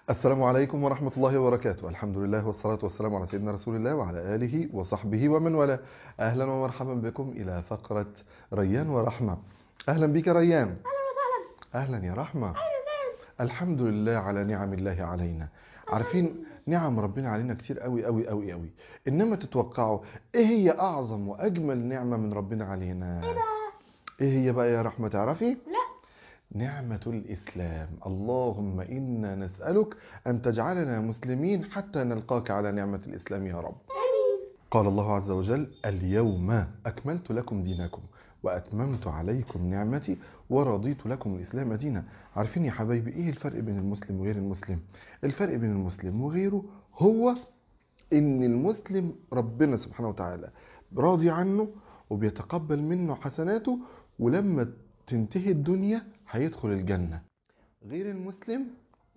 السلام عليكم ورحمة الله وبركاته الحمد لله والصلاة والسلام على سيدنا رسول الله وعلى آله وصحبه ومن والاه أهلا ومرحبا بكم إلى فقرة ريان ورحمة أهلا بك ريان اهلا وسهلا أهلا يا رحمة اهلا وسهلا الحمد لله على نعم الله علينا عارفين نعم ربنا علينا كتير قوي قوي قوي قوي إنما تتوقعوا إيه هي أعظم وأجمل نعمة من ربنا علينا ايه بقى إيه هي بقى يا رحمة تعرفي لا نعمة الإسلام اللهم إنا نسألك أن تجعلنا مسلمين حتى نلقاك على نعمة الإسلام يا رب امين قال الله عز وجل اليوم أكملت لكم دينكم وأتممت عليكم نعمتي ورضيت لكم الإسلام دينا عارفين يا حبايبي إيه الفرق بين المسلم وغير المسلم الفرق بين المسلم وغيره هو إن المسلم ربنا سبحانه وتعالى راضي عنه وبيتقبل منه حسناته ولما تنتهي الدنيا هيدخل الجنة غير المسلم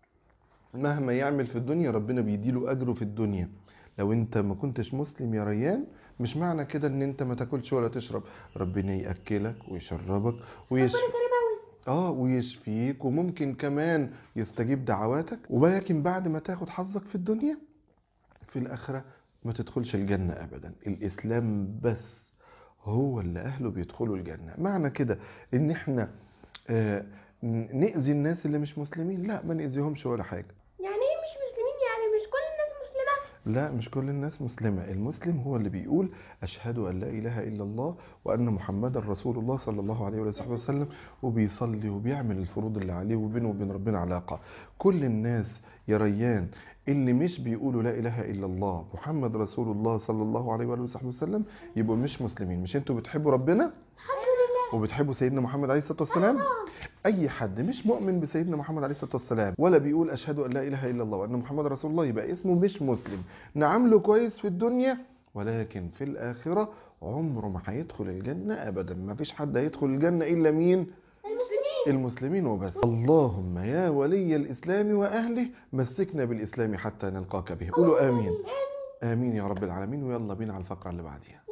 مهما يعمل في الدنيا ربنا بيديله أجره في الدنيا لو انت ما كنتش مسلم يا ريان مش معنى كده ان انت ما تاكلش ولا تشرب ربنا ياكلك ويشربك ويشفي ربنا كريم قوي اه ويشفيك وممكن كمان يستجيب دعواتك ولكن بعد ما تاخد حظك في الدنيا في الآخرة ما تدخلش الجنة أبدا الإسلام بس هو اللي أهله بيدخلوا الجنة معنى كده إن إحنا آه ن- نأذي الناس اللي مش مسلمين لا ما نأذيهمش ولا حاجة يعني ايه مش مسلمين يعني مش كل الناس مسلمه لا مش كل الناس مسلمة المسلم هو اللي بيقول أشهد أن لا إله إلا الله وأن محمدا رسول الله صلى الله عليه وصحبه وسلم وبيصلي وبيعمل الفروض اللي عليه وبينه وبين ربنا علاقة كل الناس يا ريان اللي مش بيقولوا لا إله إلا الله محمد رسول الله صلى الله عليه وآله وصحبه وسلم يبقوا مش مسلمين مش انتوا بتحبوا ربنا الحمد لله وبتحبوا سيدنا محمد عليه الصلاة والسلام اي حد مش مؤمن بسيدنا محمد عليه الصلاه والسلام ولا بيقول اشهد ان لا اله الا الله وان محمد رسول الله يبقى اسمه مش مسلم نعامله كويس في الدنيا ولكن في الاخره عمره ما هيدخل الجنه ابدا ما فيش حد هيدخل الجنه الا مين المسلمين المسلمين وبس اللهم يا ولي الاسلام واهله مسكنا بالاسلام حتى نلقاك به قولوا امين امين امين يا رب العالمين ويلا بينا على الفقره اللي بعديها